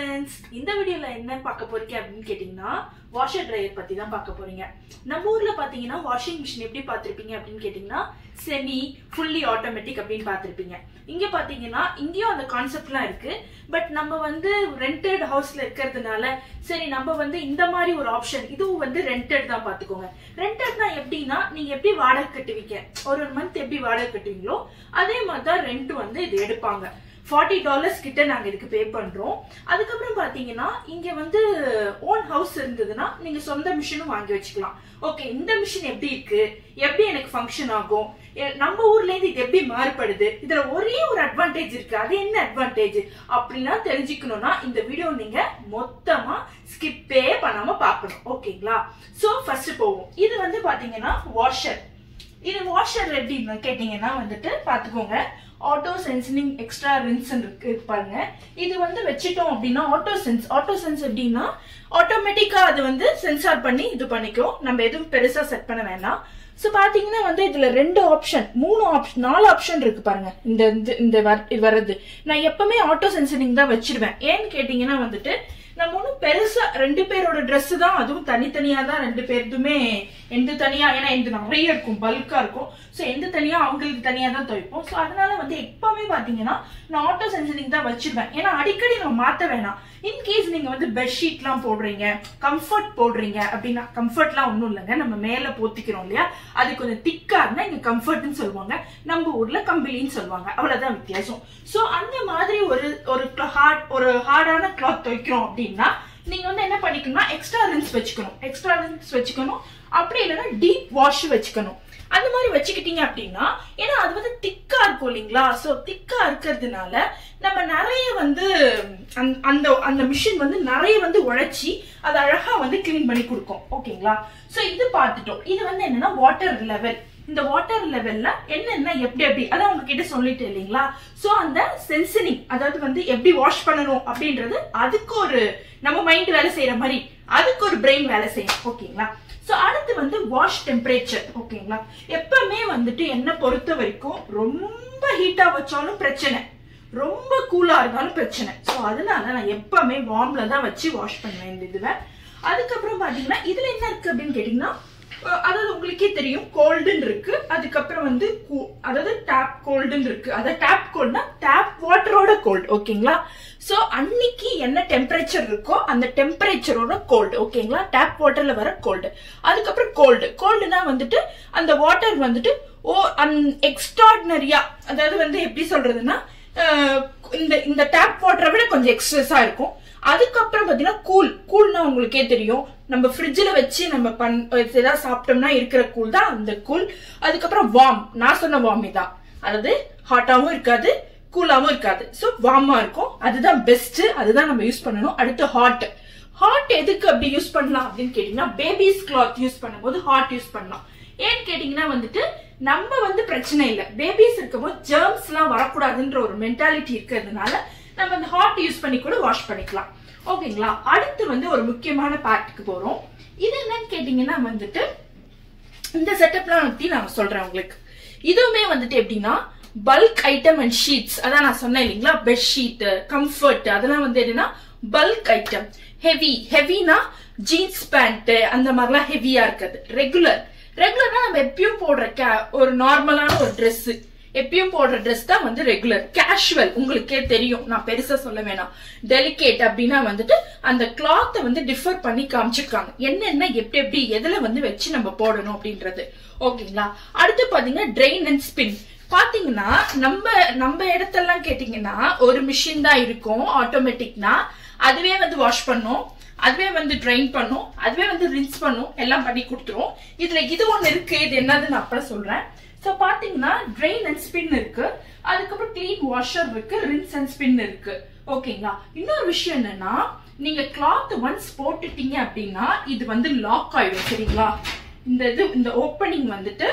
friends இந்த வீடியோல என்ன பார்க்க போறீங்க அப்படின்னு கேட்டிங்கன்னா வாஷர் ட்ரையர் பத்தி தான் பார்க்க போறீங்க நம்ம ஊர்ல பாத்தீங்கன்னா வாஷிங் மிஷின் எப்படி பார்த்திருப்பீங்க அப்படின்னு கேட்டிங்கன்னா செமி ஃபுல்லி ஆட்டோமேட்டிக் அப்படின்னு பார்த்திருப்பீங்க இங்க பாத்தீங்கன்னா இங்கேயும் அந்த கான்செப்ட்லாம் இருக்கு பட் நம்ம வந்து ரெண்டட் ஹவுஸ்ல இருக்கிறதுனால சரி நம்ம வந்து இந்த மாதிரி ஒரு ஆப்ஷன் இதுவும் வந்து ரெண்டட் தான் பாத்துக்கோங்க ரெண்டட்னா எப்படின்னா நீங்க எப்படி வாடகை கட்டுவீங்க ஒரு ஒரு மந்த் எப்படி வாடகை கட்டுவீங்களோ அதே மாதிரி தான் ரெண்ட் வந்து இது எடுப்பாங்க ஃபார்ட்டி டாலர்ஸ் கிட்ட நாங்க இதுக்கு பே பண்றோம் அதுக்கப்புறம் பாத்தீங்கன்னா இங்க வந்து ஓன் ஹவுஸ் இருந்ததுன்னா நீங்க சொந்த மிஷினும் வாங்கி வச்சுக்கலாம் ஓகே இந்த மிஷின் எப்படி இருக்கு எப்படி எனக்கு ஃபங்க்ஷன் ஆகும் எ- நம்ம ஊர்ல இருந்து இது எப்படி மாறுபடுது இதுல ஒரே ஒரு அட்வான்டேஜ் இருக்கு அது என்ன அட்வான்டேஜ் அப்படின்னா தெரிஞ்சுக்கணும்னா இந்த வீடியோ நீங்க மொத்தமா ஸ்கிப்பே பண்ணாம பார்க்கணும் ஓகேங்களா சோ ஃபர்ஸ்ட் போவோம் இது வந்து பாத்தீங்கன்னா வாஷர் இது வாஷர் எப்படின்னு கேட்டீங்கன்னா வந்துட்டு பாத்துக்கோங்க ஆட்டோ சென்சிங் எக்ஸ்ட்ரா ரின்ஸ் இருக்கு பாருங்க இது வந்து வச்சிட்டோம் அப்படின்னா ஆட்டோ சென்ஸ் ஆட்டோ சென்ஸ் எப்படின்னா ஆட்டோமேட்டிக்கா அது வந்து சென்சார் பண்ணி இது பண்ணிக்கும் நம்ம எதுவும் பெருசா செட் பண்ண வேண்டாம் சோ பாத்தீங்கன்னா வந்து இதுல ரெண்டு ஆப்ஷன் மூணு ஆப்ஷன் நாலு ஆப்ஷன் இருக்கு பாருங்க இந்த இந்த- இந்த வர்- இது வர்றது நான் எப்பவுமே ஆட்டோ சென்சனிங் தான் வச்சிருவேன் ஏன்னு கேட்டீங்கன்னா வந்துட்டு நம்ம ஒன்றும் பெருசா ரெண்டு பேரோட Dress தான் அதுவும் தனித்தனியா தான் ரெண்டு பேருதுமே எந்த தனியா ஏன்னா எந்த நிறைய இருக்கும் பல்கா இருக்கும் ஸோ எந்த தனியா அவங்களுக்கு தனியா தான் துவைப்போம் ஸோ அதனால வந்து எப்பவுமே பாத்தீங்கன்னா நான் ஆட்டோ சென்சனிங் தான் வச்சிருப்பேன் ஏன்னா அடிக்கடி நம்ம மாத்த வேணாம் இன்கேஸ் நீங்க வந்து பெட்ஷீட்லாம் போடுறீங்க கம்ஃபர்ட் போடுறீங்க அப்படின்னா கம்ஃபர்ட்லாம் ஒன்றும் இல்லைங்க நம்ம மேல போத்திக்கிறோம் இல்லையா அது கொஞ்சம் திக்கா இருந்தா இங்க கம்ஃபர்ட்னு சொல்லுவாங்க நம்ம ஊர்ல கம்பிளின்னு சொல்லுவாங்க அவ்வளவுதான் வித்தியாசம் சோ அந்த மாதிரி ஒரு ஒரு ஹார்ட் ஒரு ஹார்டான கிளாத் துவைக்கிறோம் அப்படின்னா நீங்க வந்து என்ன பண்ணிக்கணும்னா எக்ஸ்ட்ரா ரின்ஸ் வச்சுக்கணும் எக்ஸ்ட்ரா ரின்ஸ் வச்சுக்கணும் அப்படி இல்லைன்னா டீப் வாஷ் வச்சுக்கணும் அந்த மாதிரி வச்சுக்கிட்டீங்க அப்படின்னா ஏன்னா அது வந்து திக்கா இருக்கும் இல்லைங்களா சோ திக்கா இருக்கிறதுனால நம்ம நிறைய வந்து அந்த- அந்த அந்த மிஷின் வந்து நிறைய வந்து உழைச்சி அது அழகா வந்து கிளீன் பண்ணி கொடுக்கும் ஓகேங்களா சோ இது பார்த்துட்டோம் இது வந்து என்னன்னா வாட்டர் லெவல் இந்த வாட்டர் லெவல்ல என்னென்ன எப்படி எப்படி அதான் உங்ககிட்ட சொல்லிட்டு இல்லைங்களா சோ அந்த சென்சனிங் அதாவது வந்து எப்படி வாஷ் பண்ணணும் அப்படின்றது அதுக்கு ஒரு நம்ம மைண்ட் வேலை செய்யற மாதிரி அதுக்கு ஒரு பிரெயின் வேலை செய்யும் ஓகேங்களா சோ அடுத்து வந்து வாஷ் டெம்பரேச்சர் ஓகேங்களா எப்பவுமே வந்துட்டு என்ன பொறுத்த வரைக்கும் ரொம்ப ஹீட்டா வச்சாலும் பிரச்சனை ரொம்ப கூலா இருந்தாலும் பிரச்சனை சோ அதனால நான் எப்பவுமே வார்ம்ல தான் வச்சு வாஷ் பண்ணுவேன் இந்த இதுல அதுக்கப்புறம் பாத்தீங்கன்னா இதுல என்ன இருக்கு அப்படின்னு கேட்டீங்கன்னா அஹ் அதாவது உங்களுக்கே தெரியும் கோல்டுன்னு இருக்கு அதுக்கப்புறம் வந்து கூ- அதாவது டேப் கோல்டுன்னு இருக்கு அதாவது டேப் கோல்ட்னா டேப் வாட்டரோட கோல்டு ஓகேங்களா சோ அன்னைக்கு என்ன டெம்பரேச்சர் இருக்கோ அந்த டெம்பரேச்சரோட கோல்டு ஓகேங்களா டேப் வாட்டர்ல வர கோல்டு அதுக்கப்புறம் கோல்டு கோல்டுனா வந்துட்டு அந்த வாட்டர் வந்துட்டு ஓ அன் எக்ஸ்ட்ராடினரியா அதாவது வந்து எப்படி சொல்றதுன்னா அஹ், இந்த இந்த டேப் வாட்டரை விட கொஞ்சம் எக்ஸஸா இருக்கும் அதுக்கப்புறம் பாத்தீங்கன்னா கூல் கூல்னா உங்களுக்கே தெரியும் நம்ம ஃப்ரிட்ஜில் வச்சு நம்ம பண் ஏதாவது சாப்பிட்டோம்னா இருக்கிற கூல் தான் அந்த கூல் அதுக்கப்புறம் வார்ம் நான் சொன்ன வார்ம் இதான் அதாவது ஹாட்டாவும் இருக்காது கூலாவும் இருக்காது ஸோ வார்மா இருக்கும் அதுதான் பெஸ்ட் அதுதான் நம்ம யூஸ் பண்ணணும் அடுத்து ஹாட் ஹாட் எதுக்கு அப்படி யூஸ் பண்ணலாம் அப்படின்னு கேட்டீங்கன்னா பேபிஸ் கிளாத் யூஸ் பண்ணும்போது ஹாட் யூஸ் பண்ணலாம் ஏன்னு கேட்டீங்கன்னா வந்துட்டு நம்ம வந்து பிரச்சனை இல்லை பேபிஸ் இருக்கும்போது ஜெர்ம்ஸ் எல்லாம் வரக்கூடாதுன்ற ஒரு மென்டாலிட்டி இருக்கிறதுனால நம்ம அந்த ஹாட் யூஸ் பண்ணி கூட வாஷ் பண்ணிக்கலாம் ஓகேங்களா அடுத்து வந்து ஒரு முக்கியமான பார்ட்டுக்கு போறோம் இது என்னன்னு கேட்டீங்கன்னா வந்துட்டு இந்த செட்டப்லாம் பத்தி நான் சொல்றேன் உங்களுக்கு இதுவுமே வந்துட்டு எப்படின்னா பல்க் ஐட்டம் அண்ட் ஷீட்ஸ் அதான் நான் சொன்னேன் இல்லைங்களா பெட்ஷீட் கம்ஃபர்ட் அதெல்லாம் வந்து என்னன்னா பல்க் ஐட்டம் ஹெவி ஹெவினா ஜீன்ஸ் பேண்ட் அந்த மாதிரிலாம் ஹெவியா இருக்குது ரெகுலர் ரெகுலர்னா நம்ம எப்பயும் போடுற ca- ஒரு நார்மலான ஒரு Dress எப்பயும் போடுற Dress தான் வந்து ரெகுலர் கேஷுவல் உங்களுக்கே தெரியும் நான் பெருசா சொல்ல வேணாம் டெலிகேட் அப்படின்னா வந்துட்டு அந்த கிளாத்தை வந்து டிஃபர் பண்ணி காமிச்சிருக்காங்க என்னென்ன எப்படி எப்படி எதுல வந்து வச்சு நம்ம போடணும் அப்படின்றது ஓகேங்களா அடுத்து பாத்தீங்கன்னா ட்ரெயின் அண்ட் ஸ்பின் பாத்தீங்கன்னா நம்ம நம்ம இடத்தெல்லாம் கேட்டீங்கன்னா ஒரு மிஷின் தான் இருக்கும் ஆட்டோமேட்டிக்னா அதுவே வந்து வாஷ் பண்ணும் அதுவே வந்து ட்ரைன் பண்ணும் அதுவே வந்து ரின்ஸ் பண்ணும் எல்லாம் பண்ணி கொடுத்துரும் இதுல இது ஒண்ணு இருக்கு இது என்னதுன்னு நான் அப்புறம் சொல்றேன் சோ பாத்தீங்கன்னா ட்ரெயின் அண்ட் ஸ்பின் இருக்கு அதுக்கப்புறம் க்ளீன் வாஷர் இருக்கு ரின்ஸ் அண்ட் ஸ்பின் இருக்கு ஓகேங்களா இன்னொரு விஷயம் என்னன்னா நீங்க கிளாத் ஒன்ஸ் போட்டுட்டீங்க அப்படின்னா இது வந்து லாக் ஆயிடும் சரிங்களா இந்த இது இந்த ஓப்பனிங் வந்துட்டு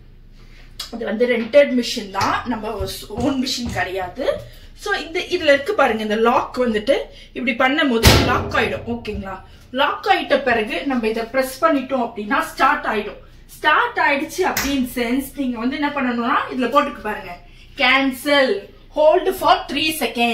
இது வந்து ரெண்டட் மிஷின் தான் நம்ம ஓன் மிஷின் கிடையாது சோ இந்த இதுல இருக்கு பாருங்க இந்த லாக் வந்துட்டு இப்படி பண்ணும்போது லாக் ஆயிடும் ஓகேங்களா லாக் ஆயிட்ட பிறகு நம்ம இதை பிரஸ் பண்ணிட்டோம் அப்படின்னா ஸ்டார்ட் ஆயிடும் ஸ்டார்ட் ஆயிடுச்சு அப்படின்னு சென்ஸ் நீங்க வந்து என்ன பண்ணணும்னா இதுல போட்டுக்கு பாருங்க cancel hold for three seconds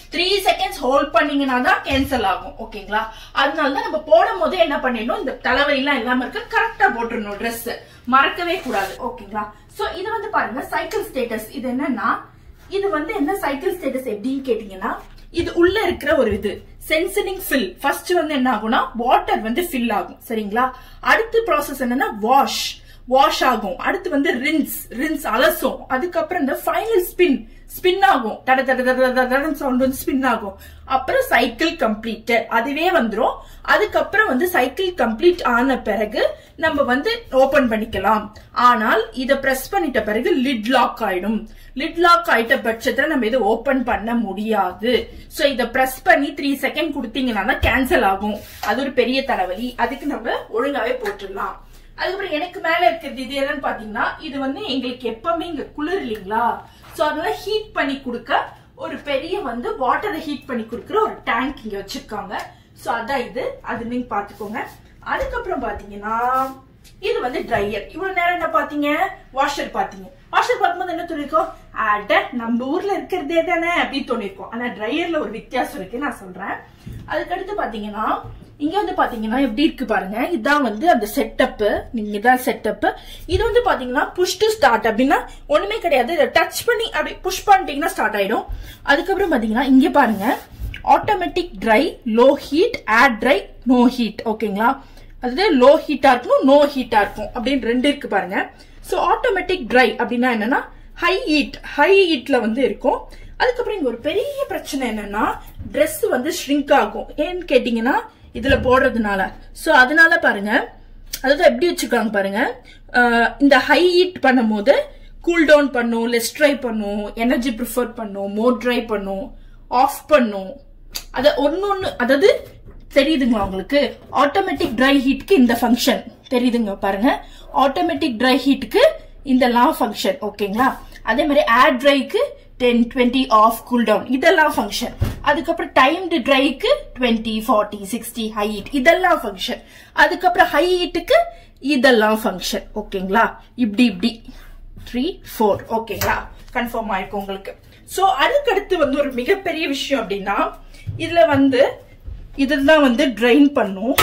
three seconds hold பண்ணீங்கன்னா தான் கேன்சல் ஆகும் ஓகேங்களா அதனால தான் நம்ம போடும் போதே என்ன பண்ணிடணும் இந்த தலைவலிலாம் இல்லாம இருக்க கரெக்டா போட்டுடணும் Dress மறக்கவே கூடாது ஓகேங்களா சோ இது வந்து பாருங்க சைக்கிள் ஸ்டேட்டஸ் இது என்னன்னா இது வந்து என்ன சைக்கிள் ஸ்டேட்டஸ் எப்படின்னு கேட்டீங்கன்னா இது உள்ள இருக்கிற ஒரு இது சென்சனிங் ஃபில் ஃபர்ஸ்ட் வந்து என்ன ஆகும்னா வாட்டர் வந்து ஃபில் ஆகும் சரிங்களா அடுத்த ப்ராசஸ் என்னன்னா வாஷ் வாஷ் ஆகும் அடுத்து வந்து ரின்ஸ் ரின்ஸ் அலசும் அதுக்கப்புறம் இந்த ஃபைனல் ஸ்பின் ஸ்பின் ஆகும் தட தட தட தட தடன்னு சவுண்ட் வந்து ஸ்பின் ஆகும் அப்புறம் சைக்கிள் கம்ப்ளீட்டட் அதுவே வந்துரும் அதுக்கப்புறம் வந்து சைக்கிள் கம்ப்ளீட் ஆன பிறகு நம்ம வந்து ஓபன் பண்ணிக்கலாம் ஆனால் இத பிரஸ் பண்ணிட்ட பிறகு லிட் லாக் ஆயிடும் லிட் லாக் ஆயிட்ட பட்சத்துல நம்ம இதை ஓபன் பண்ண முடியாது சோ இத பிரஸ் பண்ணி த்ரீ செகண்ட் கொடுத்தீங்கன்னா கேன்சல் ஆகும் அது ஒரு பெரிய தலைவலி அதுக்கு நம்ம ஒழுங்காவே போட்டுடலாம் அதுக்கப்புறம் எனக்கு மேல இருக்கிறது இது என்னன்னு பாத்தீங்கன்னா இது வந்து எங்களுக்கு எப்பவுமே இங்க குளிர் இல்லைங்களா சோ அதனால ஹீட் பண்ணி கொடுக்க ஒரு பெரிய வந்து வாட்டரை ஹீட் பண்ணி கொடுக்குற ஒரு டேங்க் இங்க வச்சிருக்காங்க சோ அதான் இது அது நீங்க பாத்துக்கோங்க அதுக்கப்புறம் பாத்தீங்கன்னா இது வந்து ட்ரையர் இவ்வளவு நேரம் என்ன பாத்தீங்க வாஷர் பாத்தீங்க வாஷர் பார்க்கும்போது என்ன தோணிருக்கோம் அட நம்ம ஊர்ல இருக்கிறதே தானே அப்படின்னு தோணிருக்கோம் ஆனா ட்ரையர்ல ஒரு வித்தியாசம் இருக்கு நான் சொல்றேன் அதுக்கடுத்து பாத்தீங்கன்னா இங்க வந்து பாத்தீங்கன்னா எப்படி இருக்கு பாருங்க இதான் வந்து அந்த செட்டப் நீங்க தான் செட்டப் இது வந்து பாத்தீங்கன்னா புஷ் டு ஸ்டார்ட் அப்படின்னா ஒண்ணுமே கிடையாது இதை டச் பண்ணி அப்படி புஷ் பண்ணிட்டீங்கன்னா ஸ்டார்ட் ஆயிடும் அதுக்கப்புறம் பாத்தீங்கன்னா இங்க பாருங்க automatic dry low heat air dry no heat ஓகேங்களா அதாவது லோ ஹீட்டா இருக்கும் நோ ஹீட்டா இருக்கும் அப்படின்னு ரெண்டு இருக்கு பாருங்க சோ ஆட்டோமேட்டிக் ட்ரை அப்படின்னா என்னன்னா ஹை ஹீட் ஹை ஹீட்ல வந்து இருக்கும் அதுக்கப்புறம் இங்க ஒரு பெரிய பிரச்சனை என்னன்னா Dress வந்து ஷ்ரிங்க் ஆகும் ஏன்னு கேட்டீங்கன்னா இதுல போடுறதுனால சோ அதனால பாருங்க அதாவது எப்படி வச்சிருக்காங்க பாருங்க அஹ் இந்த ஹை ஹீட் பண்ணும்போது கூல் டவுன் பண்ணும் லெஸ் ட்ரை பண்ணும் எனர்ஜி ப்ரிஃபர் பண்ணும் மோர் ட்ரை பண்ணும் ஆஃப் பண்ணும் அத ஒன்னு ஒன்னு அதாவது தெரியுதுங்களா உங்களுக்கு ஆட்டோமேட்டிக் ட்ரை ஹீட்க்கு இந்த ஃபங்க்ஷன் தெரியுதுங்க பாருங்க ஆட்டோமேட்டிக் ட்ரை ஹீட்க்கு இந்த லா ஃபங்க்ஷன் ஓகேங்களா அதே மாதிரி ஏர் ட்ரைக்கு ten twenty off cool down இதெல்லாம் ஃபங்க்ஷன் அதுக்கப்புறம் டைம்டு ட்ரைக்கு twenty forty sixty high heat இதெல்லாம் ஃபங்க்ஷன் அதுக்கப்புறம் ஹை ஹீட்டுக்கு இதெல்லாம் ஃபங்க்ஷன் ஓகேங்களா இப்படி இப்படி த்ரீ ஃபோர் ஓகேங்களா கன்ஃபார்ம் ஆயிருக்கும் உங்களுக்கு சோ அதுக்கடுத்து வந்து ஒரு மிகப்பெரிய விஷயம் அப்படின்னா இதுல வந்து இதெல்லாம் வந்து ட்ரைன் பண்ணும்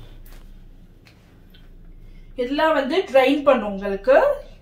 இதெல்லாம் வந்து ட்ரைன் பண்ணும் உங்களுக்கு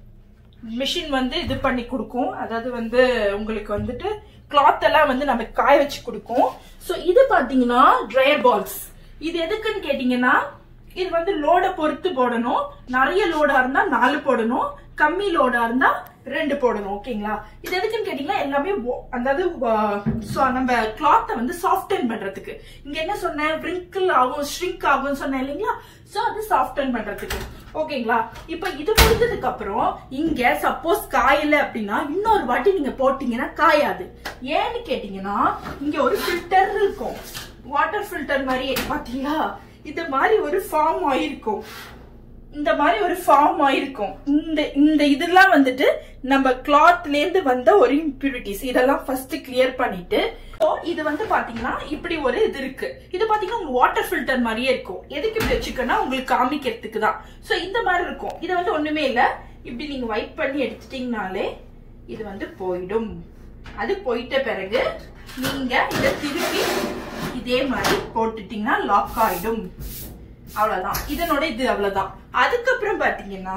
மிஷின் வந்து இது பண்ணி கொடுக்கும் அதாவது வந்து உங்களுக்கு வந்துட்டு கிளாத் எல்லாம் வந்து நமக்கு காய வச்சு கொடுக்கும் சோ இது பாத்தீங்கன்னா ட்ரையர் பால்ஸ் இது எதுக்குன்னு கேட்டீங்கன்னா இது வந்து லோட பொறுத்து போடணும் நிறைய லோடா இருந்தா நாலு போடணும் கம்மி லோடா இருந்தா ரெண்டு போடணும் ஓகேங்களா இது எதுக்குன்னு கேட்டீங்கன்னா எல்லாமே wo- அதாவது வ- so நம்ம கிளாத்தை வந்து சாஃப்டன் பண்றதுக்கு இங்க என்ன சொன்னேன் wrinkle ஆகும் ஷ்ரிங்க் ஆகும் சொன்னேன் இல்லைங்களா சோ அது சாஃப்டன் பண்றதுக்கு ஓகேங்களா இப்ப இது முடிஞ்சதுக்கு அப்புறம் இங்க சப்போஸ் காயல அப்படின்னா இன்னொரு வாட்டி நீங்க போட்டீங்கன்னா காயாது ஏன்னு கேட்டீங்கன்னா இங்க ஒரு ஃபில்டர் இருக்கும் வாட்டர் ஃபில்டர் மாதிரி பாத்தீங்களா இது மாதிரி ஒரு ஃபார்ம் ஆயிருக்கும் இந்த மாதிரி ஒரு ஃபார்ம் ஆயிருக்கும் இந்த இந்த இதெல்லாம் வந்துட்டு நம்ம கிளாத்ல இருந்து வந்த ஒரு இம்பியூரிட்டிஸ் இதெல்லாம் ஃபர்ஸ்ட் கிளியர் பண்ணிட்டு So, இது வந்து பாத்தீங்கன்னா இப்படி ஒரு இது இருக்கு இது பாத்தீங்கன்னா உங்க வாட்டர் ஃபில்டர் மாதிரியே இருக்கும் எதுக்கு இப்படி வச்சுக்கன்னா உங்களுக்கு காமிக்கிறதுக்கு தான் சோ இந்த மாதிரி இருக்கும் இது வந்து ஒண்ணுமே இல்ல இப்படி நீங்க வைப் பண்ணி எடுத்துட்டீங்கனாலே இது வந்து போயிடும் அது போயிட்ட பிறகு நீங்க இதை திருப்பி இதே மாதிரி போட்டுட்டீங்கன்னா லாக் ஆயிடும் அவ்வளவுதான் இதனோட இது அவ்வளவுதான் அதுக்கப்புறம் பாத்தீங்கன்னா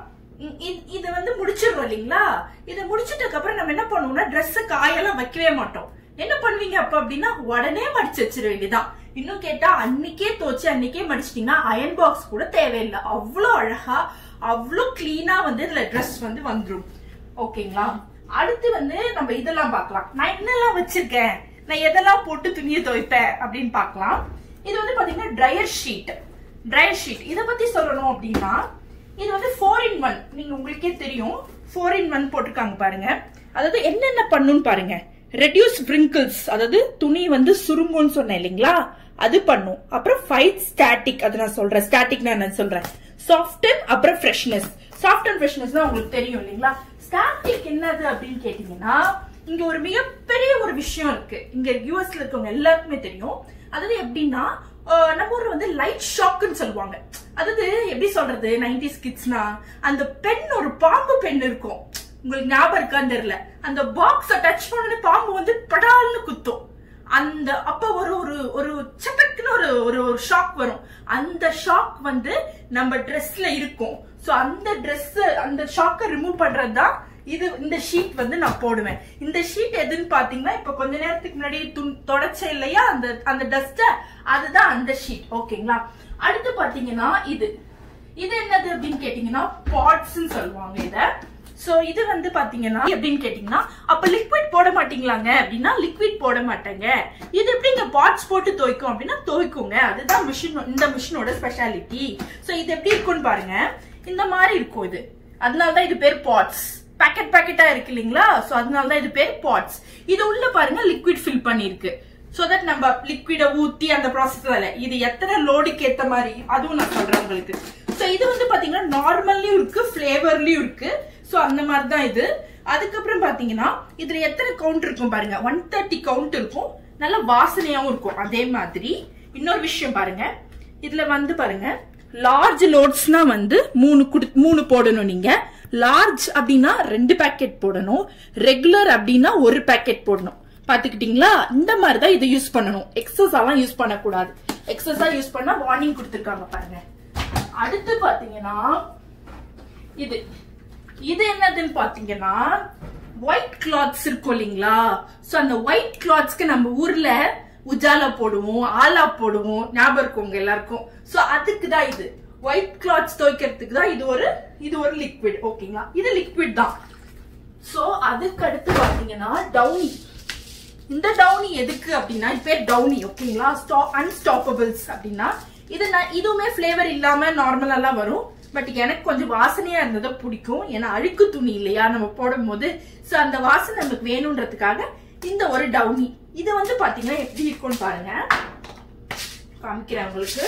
இ- இ- இத வந்து முடிச்சிடுறோம் இல்லைங்களா இத முடிச்சிட்டதுக்கு அப்புறம் நம்ம என்ன பண்ணுவோம்னா Dress காயெல்லாம் வைக்கவே மாட்டோம் என்ன பண்ணுவீங்க அப்ப அப்படின்னா உடனே மடிச்சு வச்சிட வேண்டியதான் இன்னும் கேட்டா அன்னைக்கே தோச்சு அன்னைக்கே மடிச்சிட்டீங்கன்னா அயன் பாக்ஸ் கூட தேவையில்லை அவ்வளோ அழகா அவ்வளோ கிளீனா வந்து இதுல Dress வந்து வந்துரும் ஓகேங்களா அடுத்து வந்து நம்ம இதெல்லாம் பார்க்கலாம் நான் என்னெல்லாம் வச்சிருக்கேன் நான் எதெல்லாம் போட்டு துணியை துவைப்பேன் அப்படின்னு பார்க்கலாம் இது வந்து பாத்தீங்கன்னா ட்ரையர் ஷீட் ட்ரையர் ஷீட் இத பத்தி சொல்லணும் அப்படின்னா இது வந்து ஃபோர் இன் ஒன் நீங்க உங்களுக்கே தெரியும் ஃபோர் இன் ஒன் போட்டிருக்காங்க பாருங்க அதாவது என்னென்ன பண்ணுன்னு பாருங்க ரெடியூஸ் wrinkles அதாவது துணி வந்து சுருங்கும்னு சொன்னேன் இல்லைங்களா அது பண்ணும் அப்புறம் ஃபைட் ஸ்டாட்டிக் அது நான் சொல்றேன் ஸ்டாட்டிக் நான் என்ன சொல்றேன் சாஃப்டன் அப்புறம் ஃப்ரெஷ்னஸ் சாஃப்ட் அண்ட் ஃப்ரெஷ்னஸ் தான் உங்களுக்கு தெரியும் இல்லைங்களா ஸ்டாட்டிக் என்னது அப்படின்னு கேட்டீங்கன்னா இங்க ஒரு மிகப்பெரிய ஒரு விஷயம் இருக்கு இங்க யூஎஸ்ல இருக்கவங்க எல்லாருக்குமே தெரியும் அதாவது எப்படின்னா அஹ், நம்ம ஊர்ல வந்து லைட் ஷாக்குன்னு சொல்லுவாங்க அதாவது எப்படி சொல்றது நைன்டிஸ் கிட்ஸ்னா அந்த பென் ஒரு பாம்பு பென் இருக்கும் உங்களுக்கு ஞாபகம் இருக்கான்னு தெரியல அந்த பாக்ஸ டச் பண்ணனே பாம்பு வந்து படால்னு குத்தும் அந்த அப்ப ஒரு ஒரு ஒரு சட்டக்குன்னு ஒரு ஒரு ஒரு ஷாக் வரும் அந்த ஷாக் வந்து நம்ம ட்ரெஸ்ல இருக்கும் சோ அந்த Dress அந்த ஷாக்கை ரிமூவ் பண்றது தான் இது இந்த ஷீட் வந்து நான் போடுவேன் இந்த ஷீட் எதுன்னு பாத்தீங்கன்னா இப்ப கொஞ்ச நேரத்துக்கு முன்னாடி துண் தொடச்சேன் இல்லையா அந்த அந்த டஸ்ட அதுதான் அந்த ஷீட் ஓகேங்களா அடுத்து பாத்தீங்கன்னா இது இது என்னது அப்படின்னு கேட்டீங்கன்னா பாட்ஸ் சொல்லுவாங்க இத சோ இது வந்து பாத்தீங்கன்னா எப்படின்னு கேட்டீங்கன்னா அப்ப லிக்விட் போட மாட்டீங்களாங்க அப்படின்னா லிக்விட் போட மாட்டேங்க இது எப்படிங்க பாட்ஸ் போட்டு துவைக்கும் அப்படின்னா துவைக்குங்க அதுதான் மிஷின் இந்த மிஷினோட ஸ்பெஷாலிட்டி சோ இது எப்படி இருக்கும்னு பாருங்க இந்த மாதிரி இருக்கும் இது அதனாலதான் இது பேர் பாட்ஸ் பேக்கெட் பேக்கெட்டா இருக்கு இல்லைங்களா சோ அதனாலதான் இது பேர் பாட்ஸ் இது உள்ள பாருங்க லிக்விட் ஃபில் பண்ணிருக்கு சோ தட் நம்ம லிக்விட ஊத்தி அந்த ப்ராசஸ் இது எத்தனை லோடுக்கு ஏத்த மாதிரி அதுவும் நான் சொல்றேன் உங்களுக்கு சோ இது வந்து பாத்தீங்கன்னா நார்மல்லயும் இருக்கு ஃபிளேவர்லயும் இருக்கு சோ அந்த மாதிரி தான் இது அதுக்கப்புறம் பாத்தீங்கன்னா இதுல எத்தனை கவுண்ட் இருக்கும் பாருங்க ஒன் தேர்ட்டி கவுண்ட் இருக்கும் நல்ல வாசனையாவும் இருக்கும் அதே மாதிரி இன்னொரு விஷயம் பாருங்க இதுல வந்து பாருங்க லார்ஜ் லோட்ஸ்னா வந்து மூணு குடு மூணு போடணும் நீங்க லார்ஜ் அப்படின்னா ரெண்டு பேக்கெட் போடணும் ரெகுலர் அப்படின்னா ஒரு பேக்கெட் போடணும் பாத்துக்கிட்டீங்களா இந்த மாதிரி தான் இதை யூஸ் பண்ணணும் எக்ஸஸ் எல்லாம் யூஸ் பண்ணக்கூடாது எக்ஸஸா யூஸ் பண்ணா வார்னிங் கொடுத்துருக்காங்க பாருங்க அடுத்து பாத்தீங்கன்னா இது இது என்னதுன்னு பாத்தீங்கன்னா ஒயிட் கிளாத்ஸ் இருக்கும் இல்லைங்களா சோ அந்த ஒயிட் கிளாத்ஸ்க்கு நம்ம ஊர்ல உஜாலா போடுவோம் ஆலா போடுவோம் ஞாபகம் இருக்கும் உங்க எல்லாருக்கும் சோ அதுக்கு தான் இது ஒயிட் கிளாத்ஸ் துவைக்கிறதுக்கு தான் இது ஒரு இது ஒரு லிக்விட் ஓகேங்களா இது லிக்விட் தான் சோ அதுக்கு அடுத்து பாத்தீங்கன்னா டவுனி இந்த டவுனி எதுக்கு அப்படின்னா இது பேர் டவுனி ஓகேங்களா அன்ஸ்டாப்பபிள்ஸ் அப்படின்னா இது நான் இதுவுமே ஃபிளேவர் இல்லாம நார்மலா வரும் பட் எனக்கு கொஞ்சம் வாசனையா இருந்ததை பிடிக்கும் ஏன்னா அழுக்கு துணி இல்லையா நம்ம போடும் போது சோ அந்த வாசனை நமக்கு வேணும்ன்றதுக்காக இந்த ஒரு டவுனி இது வந்து பாத்தீங்கன்னா எப்படி இருக்கும்னு பாருங்க காமிக்கிறேன் உங்களுக்கு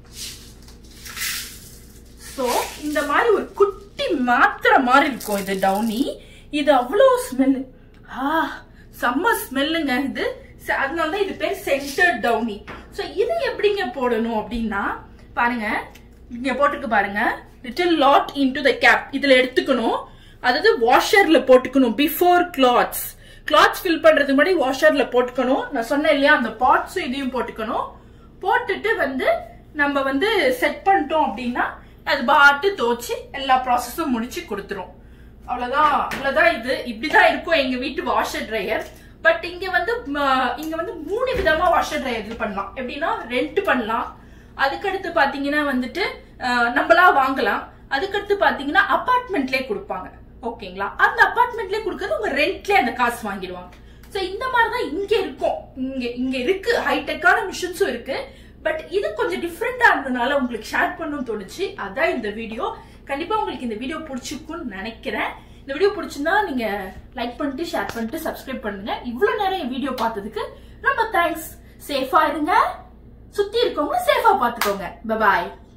சோ இந்த மாதிரி ஒரு குட்டி மாத்திரை மாதிரி இருக்கும் இது டவுனி இது அவ்வளோ ஸ்மெல் ஆ செம்ம ஸ்மெல்லுங்க இது ச- அதனாலதான் இது பேர் சென்டர் டவுனி சோ இது எப்படிங்க போடணும் அப்படின்னா பாருங்க இங்க போட்டுருக்கு பாருங்க little lot into the cap இதுல எடுத்துக்கணும் அதாவது வாஷர்ல போட்டுக்கணும் பிஃபோர் கிளாத்ஸ் கிளாத்ஸ் ஃபில் பண்றதுக்கு முன்னாடி வாஷர்ல போட்டுக்கணும் நான் சொன்னேன் இல்லையா அந்த பாட்ஸும் இதையும் போட்டுக்கணும் போட்டுட்டு வந்து நம்ம வந்து செட் பண்ணிட்டோம் அப்படின்னா அது பாட்டு தோச்சு எல்லா ப்ராசஸும் முடிச்சு கொடுத்துரும் அவ்வளவுதான் அவ்வளவுதான் இது இப்படிதான் இருக்கும் எங்க வீட்டு வாஷர் ட்ரையர் பட் இங்க வந்து ம, இங்க வந்து மூணு விதமா வாஷர் ட்ரையர் இது பண்ணலாம் எப்படின்னா ரெண்ட் பண்ணலாம் அதுக்கடுத்து பாத்தீங்கன்னா வந்துட்டு அஹ், நம்மளா வாங்கலாம் அதுக்கடுத்து பாத்தீங்கன்னா அபார்ட்மெண்ட்லயே கொடுப்பாங்க ஓகேங்களா அந்த அபார்ட்மெண்ட்லயே கொடுக்கறது உங்க ரெண்ட்லயே அந்த காசு வாங்கிடுவாங்க சோ இந்த மாதிரி தான் இங்க இருக்கும் இங்க இங்க இருக்கு ஹைடெக்கான மிஷின்ஸும் இருக்கு பட் இது கொஞ்சம் டிஃப்ரெண்டா இருந்ததுனால உங்களுக்கு ஷேர் பண்ணணும்னு தோணுச்சு அதான் இந்த வீடியோ கண்டிப்பா உங்களுக்கு இந்த வீடியோ பிடிச்சிருக்கும்னு நினைக்கிறேன் இந்த வீடியோ பிடிச்சிருந்தா நீங்க லைக் பண்ணிட்டு ஷேர் பண்ணிட்டு சப்ஸ்கிரைப் பண்ணுங்க இவ்வளவு நேரம் என் வீடியோ பார்த்ததுக்கு ரொம்ப தேங்க்ஸ் சேஃபா இருங்க சுத்தி இருக்கவங்க சேஃபா பாத்துக்கோங்க பபாய்